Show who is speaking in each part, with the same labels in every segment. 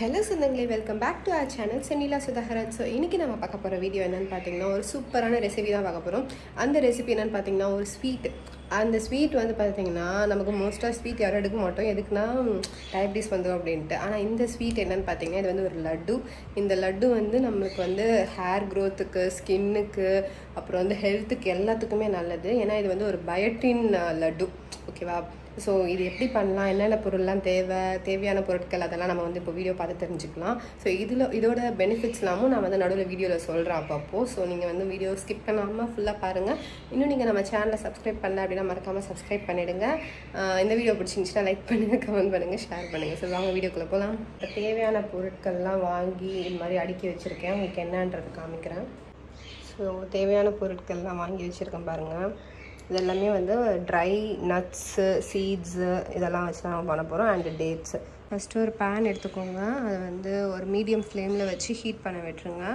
Speaker 1: Hello சொந்தங்களே welcome back to our channel Chennila Sudhakaran so இன்றைக்கி நம்ம பார்க்க போகிற வீடியோ என்னென்னு பார்த்தீங்கன்னா ஒரு சூப்பரான ரெசிபி தான் பார்க்க போகிறோம் அந்த ரெசிபி என்னென்னு பார்த்தீங்கன்னா ஒரு ஸ்வீட் அந்த ஸ்வீட் வந்து பார்த்தீங்கன்னா நமக்கு மோஸ்ட்டாக ஸ்வீட் யாரும் எடுக்க மாட்டோம் எதுக்குன்னா டயபிட்டிஸ் வந்துடும் அப்படின்ட்டு ஆனால் இந்த ஸ்வீட் என்னென்னு பார்த்தீங்கன்னா இது வந்து ஒரு லட்டு இந்த லட்டு வந்து நம்மளுக்கு வந்து ஹேர் க்ரோத்துக்கு ஸ்கின்னுக்கு அப்புறம் வந்து ஹெல்த்துக்கு எல்லாத்துக்குமே நல்லது ஏன்னா இது வந்து ஒரு பயோட்டின் லட்டு ஓகேவா ஸோ இது எப்படி பண்ணலாம் என்னென்ன பொருள்லாம் தேவை தேவையான பொருட்கள் அதெல்லாம் நம்ம வந்து இப்போ வீடியோ பார்த்து தெரிஞ்சுக்கலாம் ஸோ இதில் இதோட பெனிஃபிட்ஸ்லாமும் நான் வந்து நடுவில் வீடியோவில் சொல்கிறேன் அப்பப்போ ஸோ நீங்கள் வந்து வீடியோ ஸ்கிப் பண்ணாமல் ஃபுல்லாக பாருங்கள் இன்னும் நீங்கள் நம்ம சேனலை சப்ஸ்கிரைப் பண்ணல அப்படின்னா மறக்காமல் சப்ஸ்கிரைப் பண்ணிவிடுங்க இந்த வீடியோ பிடிச்சிருந்துச்சுன்னா லைக் பண்ணுங்கள் கமெண்ட் பண்ணுங்கள் ஷேர் பண்ணுங்கள் ஸோ வாங்க வீடியோக்குள்ளே போகலாம் தேவையான பொருட்கள்லாம் வாங்கி இது மாதிரி அடுக்கி வச்சுருக்கேன் உங்களுக்கு என்னன்றது காமிக்கிறேன் ஸோ தேவையான பொருட்கள்லாம் வாங்கி வச்சுருக்கேன் பாருங்கள் இது எல்லாமே வந்து ட்ரை நட்ஸு சீட்ஸு இதெல்லாம் வச்சு தான் நம்ம பண்ண போகிறோம் அண்டு டேட்ஸு ஃபஸ்ட்டு ஒரு பேன் எடுத்துக்கோங்க அதை வந்து ஒரு மீடியம் ஃப்ளேமில் வச்சு ஹீட் பண்ண விட்டுருங்க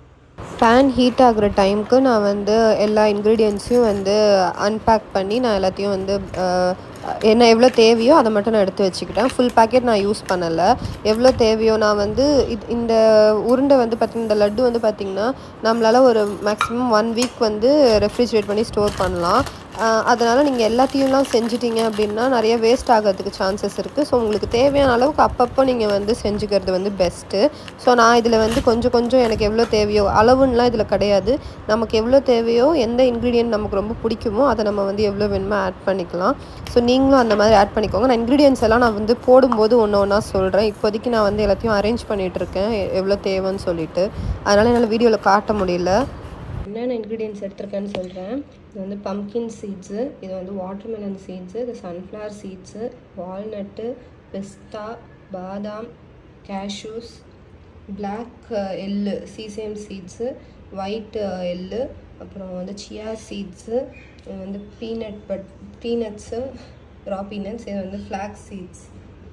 Speaker 1: பேன் ஹீட் ஆகுற டைமுக்கு நான் வந்து எல்லா இன்க்ரீடியன்ஸையும் வந்து அன்பேக் பண்ணி நான் எல்லாத்தையும் வந்து என்ன எவ்வளோ தேவையோ அதை மட்டும் நான் எடுத்து வச்சுக்கிட்டேன் ஃபுல் பேக்கெட் நான் யூஸ் பண்ணலை எவ்வளோ தேவையோ நான் வந்து இது இந்த உருண்டை வந்து பார்த்திங்கன்னா இந்த லட்டு வந்து பார்த்திங்கன்னா நம்மளால் ஒரு மேக்ஸிமம் ஒன் வீக் வந்து ரெஃப்ரிஜரேட் பண்ணி ஸ்டோர் பண்ணலாம் அதனால் நீங்கள் எல்லாத்தையும்லாம் செஞ்சிட்டிங்க அப்படின்னா நிறைய வேஸ்ட் ஆகிறதுக்கு சான்சஸ் இருக்குது ஸோ உங்களுக்கு தேவையான அளவுக்கு அப்பப்போ நீங்கள் வந்து செஞ்சுக்கிறது வந்து பெஸ்ட்டு ஸோ நான் இதில் வந்து கொஞ்சம் கொஞ்சம் எனக்கு எவ்வளோ தேவையோ அளவுன்னெலாம் இதில் கிடையாது நமக்கு எவ்வளோ தேவையோ எந்த இன்க்ரீடியன்ட் நமக்கு ரொம்ப பிடிக்குமோ அதை நம்ம வந்து எவ்வளோ வேணுமோ ஆட் பண்ணிக்கலாம் ஸோ நீங்களும் அந்த மாதிரி ஆட் பண்ணிக்கோங்க நான் இன்க்ரீடியன்ஸ் எல்லாம் நான் வந்து போடும்போது ஒன்று ஒன்றா சொல்கிறேன் இப்போதைக்கு நான் வந்து எல்லாத்தையும் அரேஞ்ச் பண்ணிகிட்ருக்கேன் எவ்வளோ தேவைன்னு சொல்லிட்டு அதனால் என்னால் வீடியோவில் காட்ட முடியல என்னென்ன இன்க்ரீடியன்ஸ் எடுத்திருக்கேன்னு சொல்கிறேன் இது வந்து பம்கின் சீட்ஸு இது வந்து வாட்டர்மெலன் சீட்ஸு இது சன்ஃப்ளவர் சீட்ஸு வால்நட்டு பிஸ்தா பாதாம் கேஷ்யூஸ் பிளாக் எள்ளு சீசேம் சீட்ஸு ஒயிட் எள்ளு அப்புறம் வந்து சியா சீட்ஸு இது வந்து peanut butter peanuts raw peanuts இது வந்து ஃப்ளாக் சீட்ஸ்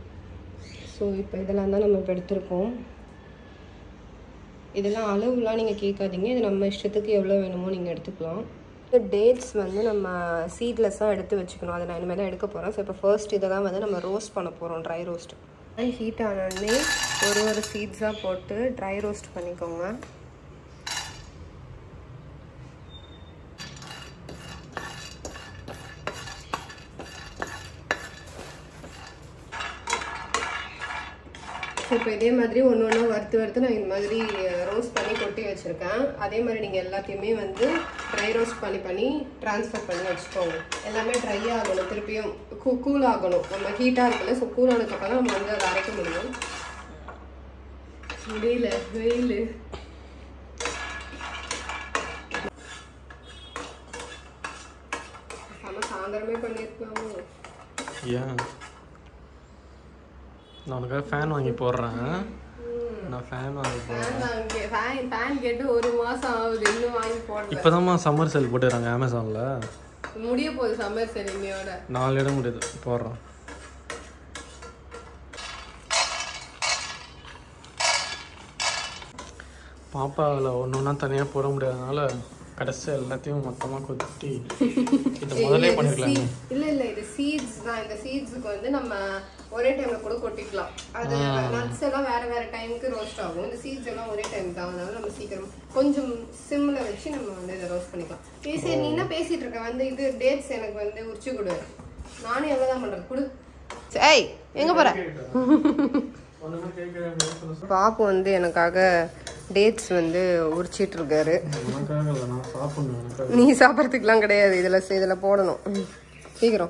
Speaker 1: ஸோ இப்போ இதெல்லாம் தான் நம்ம இப்போ எடுத்திருக்கோம் இதெல்லாம் அளவுலாம் நீங்கள் கேட்காதீங்க இது நம்ம இஷ்டத்துக்கு எவ்வளோ வேணுமோ நீங்கள் எடுத்துக்கலாம் டேட்ஸ் வந்து நம்ம சீட்லெஸ்ஸாக எடுத்து வச்சுக்கணும் அதை நான் இனிமேல் தான் எடுக்க போகிறேன் ஸோ இப்போ ஃபர்ஸ்ட் இதெல்லாம் வந்து நம்ம ரோஸ்ட் பண்ண போகிறோம் ட்ரை ரோஸ்ட் ஹீட் ஆனோடனே ஒரு ஒரு சீட்ஸாக போட்டு ட்ரை ரோஸ்ட் பண்ணிக்கோங்க இப்போ இதே மாதிரி ஒன்று ஒன்று வறுத்து வறுத்து நான் இந்த மாதிரி ரோஸ்ட் பண்ணி கொட்டி வச்சுருக்கேன் அதே மாதிரி நீங்கள் எல்லாத்தையுமே வந்து ட்ரை ரோஸ்ட் பண்ணி பண்ணி ட்ரான்ஸ்ஃபர் பண்ணி வச்சுக்கோங்க எல்லாமே ட்ரை ஆகணும் திருப்பியும் கூ கூல் ஆகணும் நம்ம ஹீட்டாக இருக்குல்ல ஸோ கூல் ஆனதுக்கப்புறம் தான் நம்ம வந்து அதை அரைக்க முடியும் முடியல வெயில் நம்ம சாயந்தரமே பண்ணியிருக்கலாமோ
Speaker 2: ஏன் நான் உனக்காக ஃபேன் வாங்கி போடுறேன் நான் ஃபேன் வாங்கி போடுறேன்
Speaker 1: ஃபேன் ஃபேன் கேட்டு ஒரு மாதம் ஆகுது இன்னும் வாங்கி போடல
Speaker 2: இப்போதாம்மா சம்மர் சேல் போட்டுறாங்க அமேசானில்
Speaker 1: முடிய போகுது சம்மர் செலிமையோட
Speaker 2: நாலு இடம் முடியுது போடுறோம் பாப்பாவில் ஒன்று ஒன்றா தனியாக போட முடியாதனால கடைசியாக எல்லாத்தையும் மொத்தமாக கொத்தி இது முதல்ல பண்ணிருக்கலாங்க
Speaker 1: இல்ல இல்ல இது சீட்ஸ் தான் இந்த சீட்ஸுக்கு வந்து நம்ம ஒரே டைம்ல கூட கொட்டிக்கலாம் அது நட்ஸ் எல்லாம் வேற வேற டைமுக்கு ரோஸ்ட் ஆகும் இந்த சீட்ஸ் எல்லாம் ஒரே டைம் தான் அதனால நம்ம சீக்கிரம் கொஞ்சம் சிம்ல வச்சு நம்ம வந்து இதை ரோஸ்ட் பண்ணிக்கலாம் ஏய் சரி நீ என்ன பேசிட்டு இருக்க வந்து இது டேட்ஸ் எனக்கு வந்து உரிச்சு கொடு நானும் எவ்வளவுதான் பண்றது கொடு ஏய் எங்க போற
Speaker 2: ஒன்றுமே கேட்குறேன்
Speaker 1: பாப்பு வந்து எனக்காக டேட்ஸ் வந்து உரிச்சிட்டு இருக்காரு
Speaker 2: உனக்காக இல்லை நான் சாப்பிடணும் எனக்காக
Speaker 1: நீ சாப்பிட்றதுக்குலாம் கிடையாது இதில் இதில் போடணும் ம். சீக்கிரம்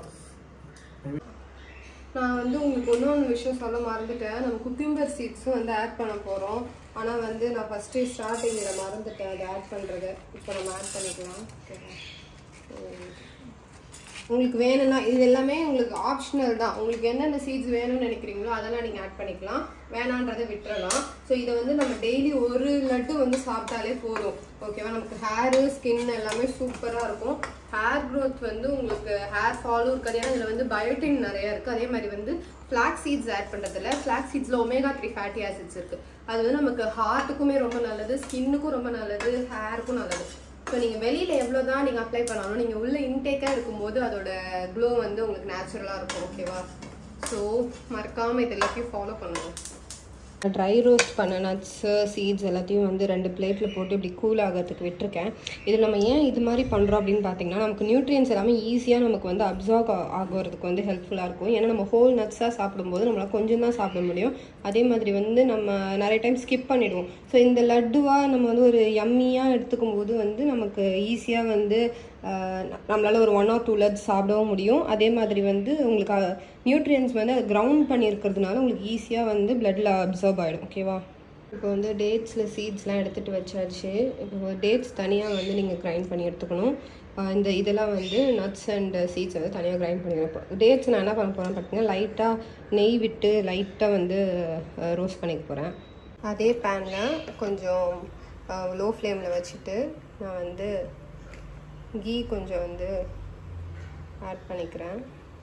Speaker 1: நான் வந்து உங்களுக்கு இன்னொன்று விஷயம் சொல்ல மறந்துட்டேன் நம்ம குக்கும்பர் சீட்ஸும் வந்து ஆட் பண்ண போகிறோம் ஆனால் வந்து நான் ஃபஸ்ட்டு ஸ்டார்டிங்கில் மறந்துட்டேன் அதை ஆட் பண்ணுறத இப்போ நம்ம ஆட் பண்ணிக்கலாம் ம். உங்களுக்கு வேணும்னா இது எல்லாமே உங்களுக்கு ஆப்ஷனல் தான் உங்களுக்கு என்னென்ன சீட்ஸ் வேணும்னு நினைக்கிறீங்களோ அதெல்லாம் நீங்கள் ஆட் பண்ணிக்கலாம் வேணான்றதை விட்டுறலாம் ஸோ இதை வந்து நம்ம டெய்லி ஒரு லட்டு வந்து சாப்பிட்டாலே போதும் ஓகேவா நமக்கு ஹேரு ஸ்கின் எல்லாமே சூப்பராக இருக்கும் ஹேர் க்ரோத் வந்து உங்களுக்கு ஹேர் ஃபாலும் இருக்காது ஏன்னா இதில் வந்து பயோட்டின் நிறைய இருக்குது அதே மாதிரி வந்து ஃப்ளாக் சீட்ஸ் ஆட் பண்ணுறதுல ஃப்ளாக் சீட்ஸில் ஒமேகா த்ரீ ஃபேட்டி ஆசிட்ஸ் இருக்குது அது வந்து நமக்கு ஹார்ட்டுக்குமே ரொம்ப நல்லது ஸ்கின்னுக்கும் ரொம்ப நல்லது ஹேருக்கும் நல்லது ஸோ நீங்கள் வெளியில் எவ்வளோ தான் நீங்கள் அப்ளை பண்ணாலும் நீங்கள் உள்ள இன்டேக்காக இருக்கும்போது அதோட க்ளோ வந்து உங்களுக்கு நேச்சுரலாக இருக்கும் ஓகேவா ஸோ மறக்காமல் இது எல்லாத்தையும் ஃபாலோ பண்ணுங்க ட்ரை ரோஸ்ட் பண்ண நட்ஸு சீட்ஸ் எல்லாத்தையும் வந்து ரெண்டு பிளேட்டில் போட்டு இப்படி கூல் ஆகிறதுக்கு விட்டுருக்கேன் இதில் நம்ம ஏன் இது மாதிரி பண்ணுறோம் அப்படின்னு பார்த்தீங்கன்னா நமக்கு நியூட்ரியன்ஸ் எல்லாமே ஈஸியாக நமக்கு வந்து அப்சார்ப் ஆகிறதுக்கு வந்து ஹெல்ப்ஃபுல்லாக இருக்கும் ஏன்னா நம்ம ஹோல் நட்ஸாக சாப்பிடும்போது நம்மளால் கொஞ்சம் தான் சாப்பிட முடியும் அதே மாதிரி வந்து நம்ம நிறைய டைம் ஸ்கிப் பண்ணிடுவோம் ஸோ இந்த லட்டுவாக நம்ம வந்து ஒரு யம்மியாக எடுத்துக்கும் போது வந்து நமக்கு ஈஸியாக வந்து நம்மளால் ஒரு ஒன் ஆர் டூ லட்ஸ் சாப்பிடவும் முடியும் அதே மாதிரி வந்து உங்களுக்கு நியூட்ரியன்ஸ் வந்து அது கிரவுண்ட் பண்ணியிருக்கிறதுனால உங்களுக்கு ஈஸியாக வந்து பிளட்டில் அப்சர்வ் ஆகிடும் ஓகேவா இப்போ வந்து டேட்ஸில் சீட்ஸ்லாம் எடுத்துகிட்டு வச்சாச்சு இப்போ டேட்ஸ் தனியாக வந்து நீங்கள் கிரைண்ட் பண்ணி எடுத்துக்கணும் இந்த இதெல்லாம் வந்து நட்ஸ் அண்ட் சீட்ஸ் வந்து தனியாக கிரைண்ட் பண்ணிக்கணும் டேட்ஸ் நான் என்ன பண்ண போகிறேன் பார்த்தீங்கன்னா லைட்டாக நெய் விட்டு லைட்டாக வந்து ரோஸ்ட் பண்ணிக்க போகிறேன் அதே பேனில் கொஞ்சம் லோ ஃப்ளேமில் வச்சுட்டு நான் வந்து கீ கொஞ்சம் வந்து ஆட் பண்ணிக்கிறேன்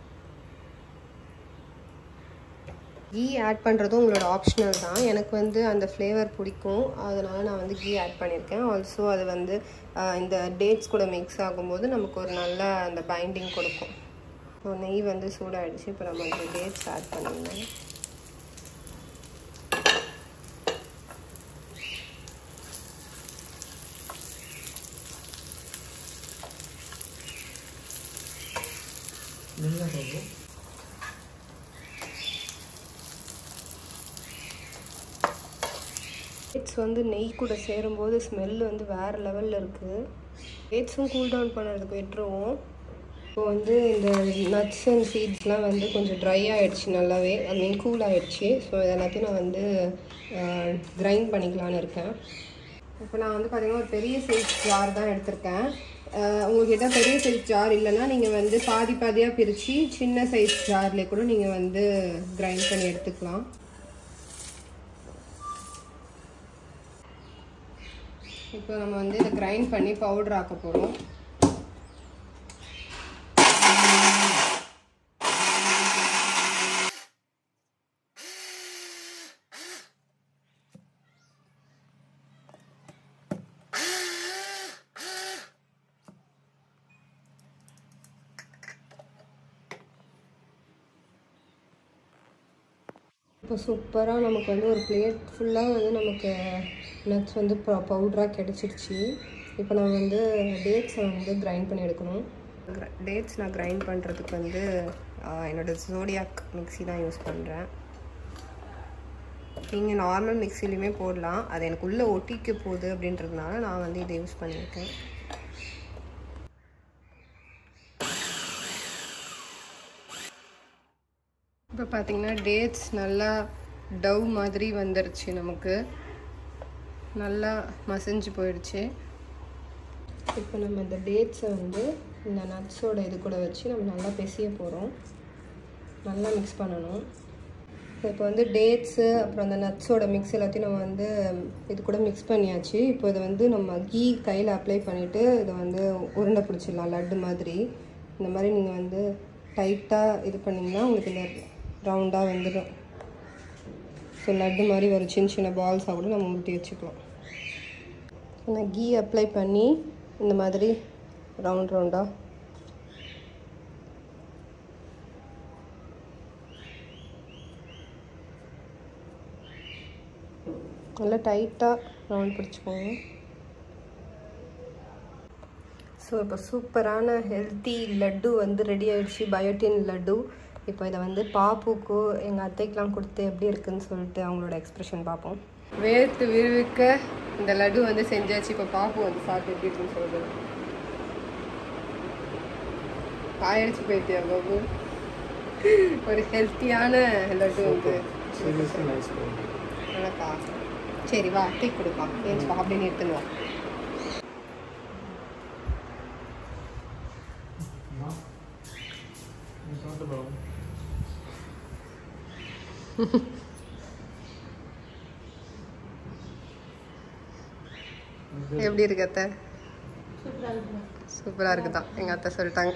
Speaker 1: கீ ஆட் பண்ணுறதும் உங்களோட ஆப்ஷனல் தான் எனக்கு வந்து அந்த ஃப்ளேவர் பிடிக்கும் அதனால் நான் வந்து கீ ஆட் பண்ணியிருக்கேன் ஆல்சோ அது வந்து இந்த டேட்ஸ் கூட மிக்ஸ் ஆகும்போது நமக்கு ஒரு நல்ல அந்த பைண்டிங் கொடுக்கும் ஸோ நெய் வந்து சூடாகிடுச்சு இப்போ நம்ம அந்த டேட்ஸ் ஆட் பண்ணிடலாம் டேட்ஸ் வந்து நெய் கூட சேரும்போது ஸ்மெல் வந்து வேறு லெவலில் இருக்குது டேட்ஸும் கூல் டவுன் பண்ணுறதுக்கு விட்டுருவோம் இப்போ வந்து இந்த நட்ஸ் அண்ட் சீட்ஸ்லாம் வந்து கொஞ்சம் ட்ரை ஆகிடுச்சு நல்லாவே ஐ மீன் கூல் ஆகிடுச்சு ஸோ இது எல்லாத்தையும் நான் வந்து கிரைண்ட் பண்ணிக்கலான்னு இருக்கேன் இப்போ நான் வந்து பார்த்திங்கன்னா ஒரு பெரிய சைஸ் ஜார் தான் எடுத்திருக்கேன் உங்கள்கிட்ட பெரிய சைஸ் ஜார் இல்லைன்னா நீங்கள் வந்து பாதி பாதியாக பிரித்து சின்ன சைஸ் ஜார்லேயே கூட நீங்கள் வந்து கிரைண்ட் பண்ணி எடுத்துக்கலாம் இப்போ நம்ம வந்து இதை கிரைண்ட் பண்ணி பவுடர் ஆக்க போகிறோம் இப்போ சூப்பராக நமக்கு வந்து ஒரு பிளேட் ஃபுல்லாக வந்து நமக்கு நட்ஸ் வந்து பவுடராக கிடச்சிருச்சு இப்போ நம்ம வந்து டேட்ஸை வந்து கிரைண்ட் பண்ணி எடுக்கணும் டேட்ஸ் நான் கிரைண்ட் பண்ணுறதுக்கு வந்து என்னோடய ஜோடியாக் மிக்ஸி தான் யூஸ் பண்ணுறேன் நீங்கள் நார்மல் மிக்சிலையுமே போடலாம் அது எனக்கு உள்ளே ஒட்டிக்க போகுது அப்படின்றதுனால நான் வந்து இதை யூஸ் பண்ணியிருக்கேன் இப்போ பார்த்தீங்கன்னா டேட்ஸ் நல்லா டவ் மாதிரி வந்துருச்சு நமக்கு நல்லா மசிஞ்சு போயிடுச்சு இப்போ நம்ம இந்த டேட்ஸை வந்து இந்த நட்ஸோட இது கூட வச்சு நம்ம நல்லா பெசிய போகிறோம் நல்லா மிக்ஸ் பண்ணணும் இப்போ வந்து டேட்ஸு அப்புறம் அந்த நட்ஸோட மிக்ஸ் எல்லாத்தையும் நம்ம வந்து இது கூட மிக்ஸ் பண்ணியாச்சு இப்போ இதை வந்து நம்ம கீ கையில் அப்ளை பண்ணிவிட்டு இதை வந்து உருண்டை பிடிச்சிடலாம் லட்டு மாதிரி இந்த மாதிரி நீங்கள் வந்து டைட்டாக இது பண்ணிங்கன்னா உங்களுக்கு இந்த ரவுண்டாக வந்துடும் ஸோ லட்டு மாதிரி ஒரு சின்ன சின்ன பால்ஸாக கூட நம்ம உருட்டி வச்சுக்கலாம் நான் கீ அப்ளை பண்ணி இந்த மாதிரி ரவுண்ட் ரவுண்டாக நல்லா டைட்டாக ரவுண்ட் பிடிச்சிக்கோங்க ஸோ இப்போ சூப்பரான ஹெல்த்தி லட்டு வந்து ரெடி ஆயிடுச்சு பயோட்டின் லட்டு இப்போ இதை வந்து பாப்புக்கு எங்கள் அத்தைக்கெலாம் கொடுத்து எப்படி இருக்குன்னு சொல்லிட்டு அவங்களோட எக்ஸ்ப்ரெஷன் பார்ப்போம் வேர்த்து விறுவிற்க இந்த லட்டு வந்து செஞ்சாச்சு இப்போ பாப்பு வந்து சாப்பிட்டு எப்படி இருக்குன்னு சொல்லுது ஆயிடுச்சு போயிட்டியா பாபு ஒரு ஹெல்த்தியான லட்டு வந்து
Speaker 2: சீரியஸ்லி நைஸ்
Speaker 1: நல்லாக்கா சரி வா அத்தைக்கு கொடுப்பா ஏன் அப்படின்னு எடுத்துன்னு வா
Speaker 2: சாப்பிட்டு பாருங்க
Speaker 1: எப்படி இருக்கு அத்தை சூப்பராக இருக்குதான் எங்கள் அத்தை சொல்லிட்டாங்க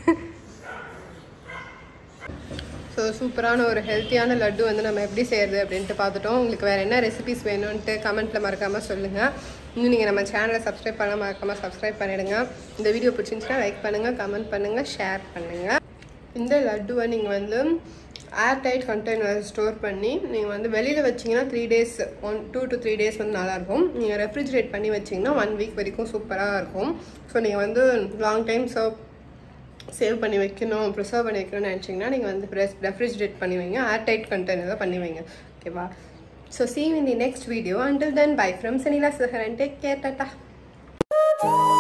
Speaker 1: ஸோ சூப்பரான ஒரு ஹெல்த்தியான லட்டு வந்து நம்ம எப்படி செய்கிறது அப்படின்ட்டு பார்த்துட்டோம் உங்களுக்கு வேறு என்ன ரெசிபிஸ் வேணும்ன்ட்டு கமெண்ட்டில் மறக்காமல் சொல்லுங்கள் இன்னும் நீங்கள் நம்ம சேனலை சப்ஸ்கிரைப் பண்ண மறக்காமல் சப்ஸ்கிரைப் பண்ணிடுங்க இந்த வீடியோ பிடிச்சிருந்துச்சுன்னா லைக் பண்ணுங்கள் கமெண்ட் பண்ணுங்கள் ஷேர் பண்ணுங்கள் இந்த லட்டுவை நீங்கள் வந்து ஏர் டைட் கண்டெய்னர் ஸ்டோர் பண்ணி நீங்கள் வந்து வெளியில் வச்சிங்கன்னா three days one two to three days வந்து நல்லாயிருக்கும் நீங்கள் ரெஃப்ரிஜரேட் பண்ணி வச்சிங்கன்னா ஒன் வீக் வரைக்கும் சூப்பராக இருக்கும் ஸோ நீங்கள் வந்து லாங் டைம் சர்வ் சேவ் பண்ணி வைக்கணும் ப்ரிசர்வ் பண்ணி வைக்கணும்னு நினச்சிங்கன்னா நீங்கள் வந்து ரெஃப்ரிஜரேட் பண்ணி வைங்க ஏர் டைட் கண்டெய்னரில் பண்ணி வைங்க ஓகேவா so see you in the next video until then bye from Sanila Sahar and take care tata